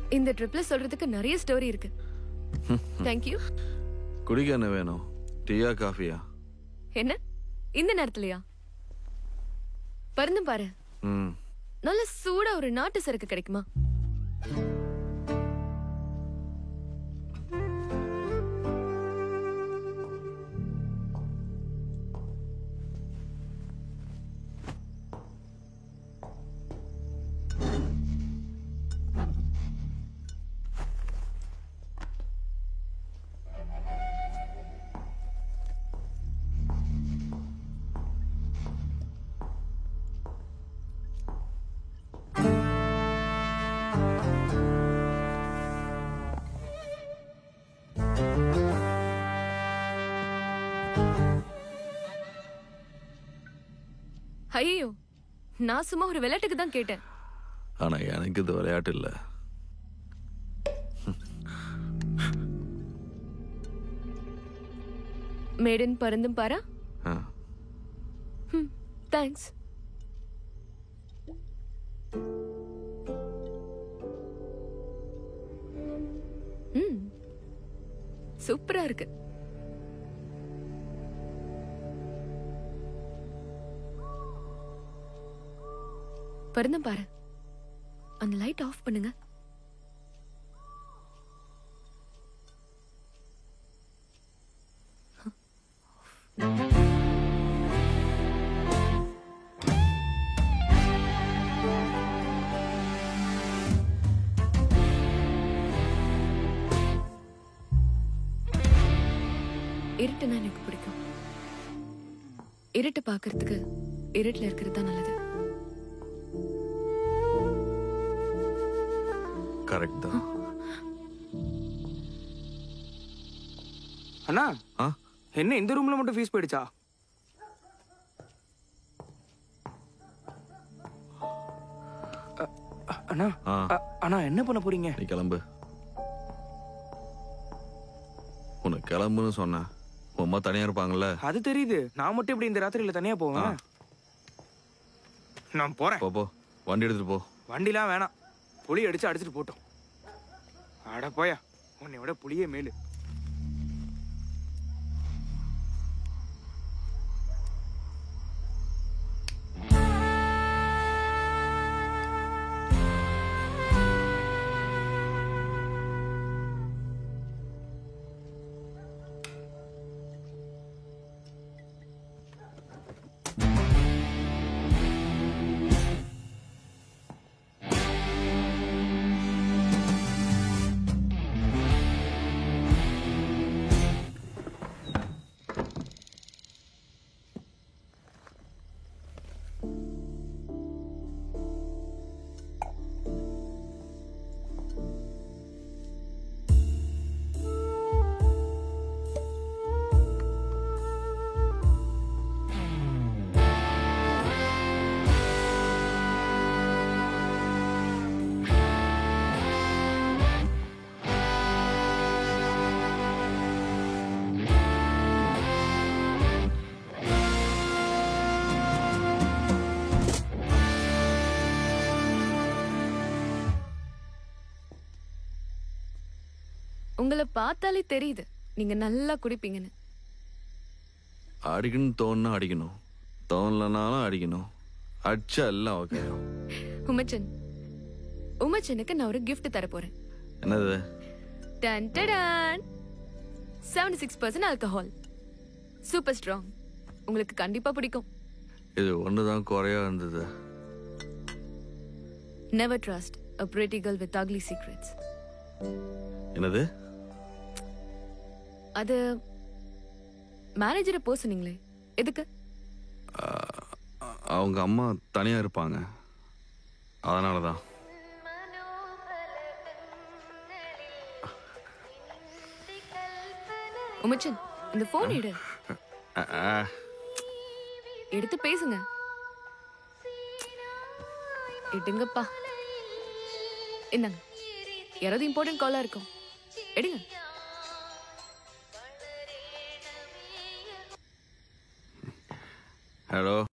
இந்த ட்ரிப்ல சொல்றதுக்கு நிறைய ஸ்டோரி இருக்கு தேங்க்யூ குடிக்க என்ன வேணும் டீயா காஃபியா என்ன இந்த நேரத்துலயா பறந்து பாரு ம் நல்ல சூடா ஒரு நாட்டு சரக்கு கிடைக்குமா ஐயோ நான் சும்மா ஒரு விளையாட்டுக்கு தான் கேட்டேன் ஆனா எனக்கு இது விளையாட்டு இல்லை மேடன் பறந்தும் பாரா ஆ தேங்க்ஸ் ம் சூப்பரா இருக்கு பறந்தும் பாரு அந்த லைட் ஆஃப் பண்ணுங்க இருட்டுனா எனக்கு பிடிக்கும் இருட்டு பார்க்கிறதுக்கு இருட்டுல இருக்கிறது தான் நல்லது கரெக்ட் தான் அண்ணா ஆ என்ன இந்த ரூம்ல மட்டும் ஃபீஸ் போயிடுச்சா அ- அ- அண்ணா ஆ அ- அண்ணா என்ன பண்ண போறீங்க நீ கிளம்பு உனக்கு கிளம்புன்னு சொன்னேன் உன் அம்மா தனியா இருப்பாங்கல்ல அது தெரியுது நான் மட்டும் இப்படி இந்த ராத்திரியில தனியா போவேன் நான் போறேன் போ போ வண்டி எடுத்துட்டு போ வண்டிலாம் வேணாம் புளி அடிச்சு அடிச்சுட்டு போட்டோம் அட போயா உன்னை விட புளியே மேலு உங்களை பார்த்தாலே தெரியுது நீங்க நல்லா குடிப்பீங்கன்னு அடிக்கணும் தோணுனா அடிக்கணும் தோணலனாலும் அடிக்கணும் அடிச்சா எல்லாம் ஓகே உமச்சன் உமச்சனுக்கு நான் ஒரு gift தர போறேன் என்னது டன் டடான் seventy six percent alcohol super strong உங்களுக்கு கண்டிப்பா பிடிக்கும் இது ஒண்ணுதான் குறையா இருந்தது never trust a pretty girl with ugly secrets என்னது அது மேனேஜரை போ சொன்னீங்களே எதுக்கு அவங்க அம்மா தனியா இருப்பாங்க அதனால தான் உமச்சன் இந்த போன் எடு எடுத்து பேசுங்க எடுங்கப்பா இந்தாங்க யாராவது இம்பார்ட்டன்ட் காலா இருக்கும் எடுங்க ஹலோ